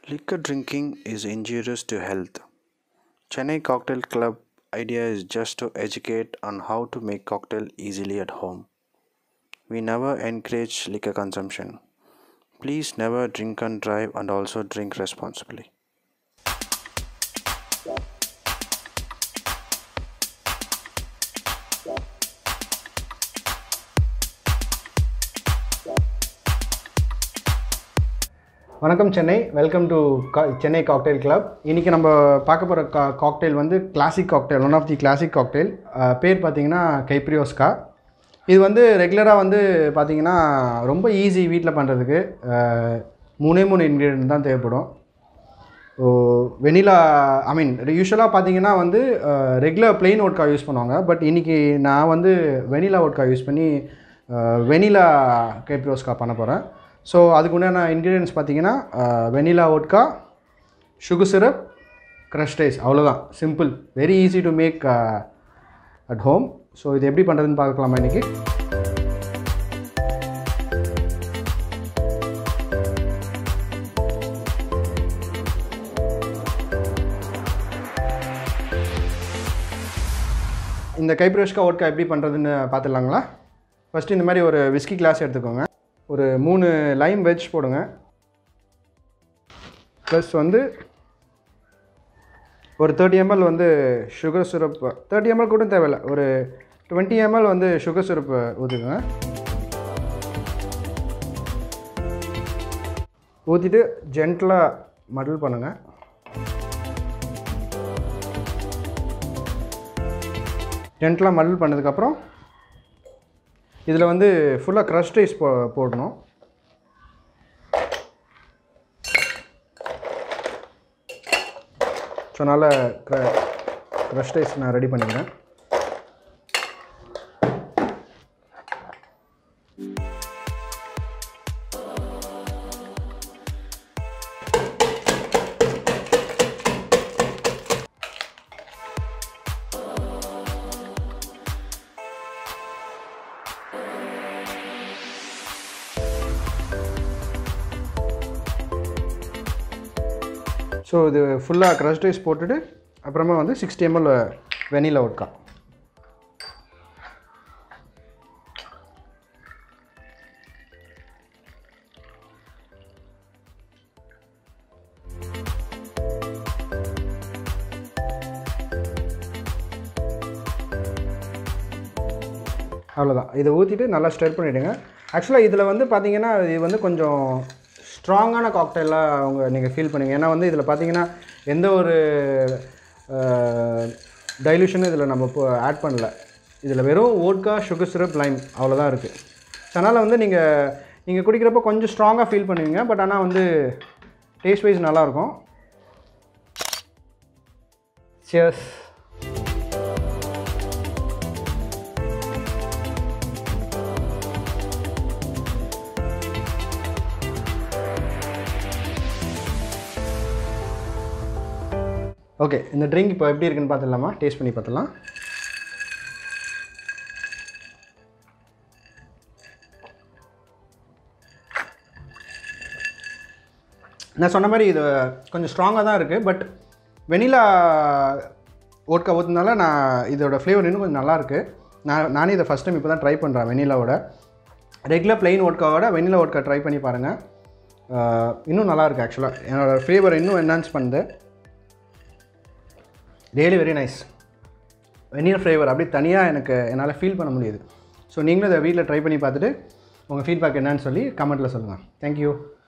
Liquor drinking is injurious to health. Chennai Cocktail Club idea is just to educate on how to make cocktail easily at home. We never encourage liquor consumption. Please never drink and drive and also drink responsibly. வணக்கம் Chennai welcome to Chennai cocktail club இன்றைக்கி நம்ம பார்க்க போகிற கா cocktail வந்து classic cocktail one of the classic cocktail பேர் பார்த்தீங்கன்னா கைப்ரியோஸ்கா இது வந்து ரெகுலராக வந்து பார்த்தீங்கன்னா ரொம்ப ஈஸி வீட்டில் பண்ணுறதுக்கு மூணே மூணு இன்க்ரீடியன்ட் தான் தேவைப்படும் ஓ வெனிலா ஐ மீன் யூஸ்வலாக பார்த்தீங்கன்னா வந்து ரெகுலர் பிளெயின் ஓட்கா யூஸ் பண்ணுவாங்க பட் இன்றைக்கி நான் வந்து வெனிலா ஓட்கா யூஸ் பண்ணி வெனிலா கைப்ரியோஸ்கா பண்ண போகிறேன் ஸோ அதுக்கு உண்டான இன்க்ரீடியன்ஸ் பார்த்தீங்கன்னா vanilla vodka sugar syrup crush ice அவ்வளோதான் simple very easy to make at home so இது எப்படி பண்ணுறதுன்னு பார்க்கலாமா இன்றைக்கி இந்த கைப்ரோஷ்கா ஓட்கா எப்படி பண்ணுறதுன்னு பார்த்துடலாங்களா ஃபஸ்ட்டு இந்த மாதிரி ஒரு விஸ்கி கிளாஸ் எடுத்துக்கோங்க ஒரு மூணு லைம் வெஜ் போடுங்க ப்ளஸ் வந்து ஒரு தேர்ட்டி எம்எல் வந்து சுகர் சிரப் தேர்ட்டி எம்எல் கூட தேவையில்லை ஒரு டுவெண்ட்டி எம்எல் வந்து சுகர் சிரப் ஊற்றிக்கோங்க ஊற்றிட்டு ஜென்டலாக மடல் பண்ணுங்கள் ஜென்டலாக மடல் பண்ணதுக்கப்புறம் இதில் வந்து ஃபுல்லாக க்ரஷ் ரைஸ் போ போடணும் ஸோ அதனால் க்ர க்ரஷ் ரைஸ் நான் ரெடி பண்ணிக்கிறேன் ஸோ இது ஃபுல்லாக க்ரஷ் ரைஸ் போட்டுட்டு அப்புறமா வந்து சிக்ஸ்டி எம்எல் வெனிலா ஒட்கா அவ்வளோதான் இதை ஊற்றிட்டு நல்லா ஸ்டர் பண்ணிவிடுங்க ஆக்சுவலாக இதில் வந்து பார்த்தீங்கன்னா இது வந்து கொஞ்சம் ஸ்ட்ராங்கான காக்டெயிலாக அவங்க நீங்கள் ஃபீல் பண்ணுவீங்க ஏன்னா வந்து இதில் பார்த்தீங்கன்னா எந்த ஒரு டைல்யூஷனும் இதில் நம்ம இப்போ ஆட் பண்ணல இதில் வெறும் ஓட்கா சுகர் சிரப் லைம் அவ்வளோதான் இருக்குது அதனால் வந்து நீங்கள் நீங்கள் குடிக்கிறப்போ கொஞ்சம் ஸ்ட்ராங்காக ஃபீல் பண்ணுவீங்க பட் ஆனால் வந்து டேஸ்ட் வைஸ் நல்லாயிருக்கும் சியர்ஸ் ஓகே இந்த ட்ரிங்க் இப்போ எப்படி இருக்குன்னு பார்த்துடலாமா டேஸ்ட் பண்ணி பார்த்துடலாம் நான் சொன்ன மாதிரி இது கொஞ்சம் ஸ்ட்ராங்காக தான் இருக்குது பட் வெனிலா ஓட்கா ஊற்றுனால நான் இதோட ஃப்ளேவர் இன்னும் கொஞ்சம் நல்லாயிருக்கு நான் நானே இதை ஃபஸ்ட் டைம் இப்போ தான் ட்ரை பண்ணுறேன் வெனிலாவோட ரெகுலர் பிளெயின் ஓட்காவோட வெனிலா ஓட்கா ட்ரை பண்ணி பாருங்கள் இன்னும் நல்லாயிருக்கு ஆக்சுவலாக என்னோடய ஃப்ளேவர் இன்னும் என்ஹான்ஸ் பண்ணுது really very nice vanilla flavour அப்படி தனியாக எனக்கு என்னால் ஃபீல் பண்ண முடியுது ஸோ நீங்களும் இதை வீட்டில் ட்ரை பண்ணி பார்த்துட்டு உங்கள் ஃபீட்பேக் என்னன்னு சொல்லி கமெண்ட்டில் சொல்லுங்கள் தேங்க்யூ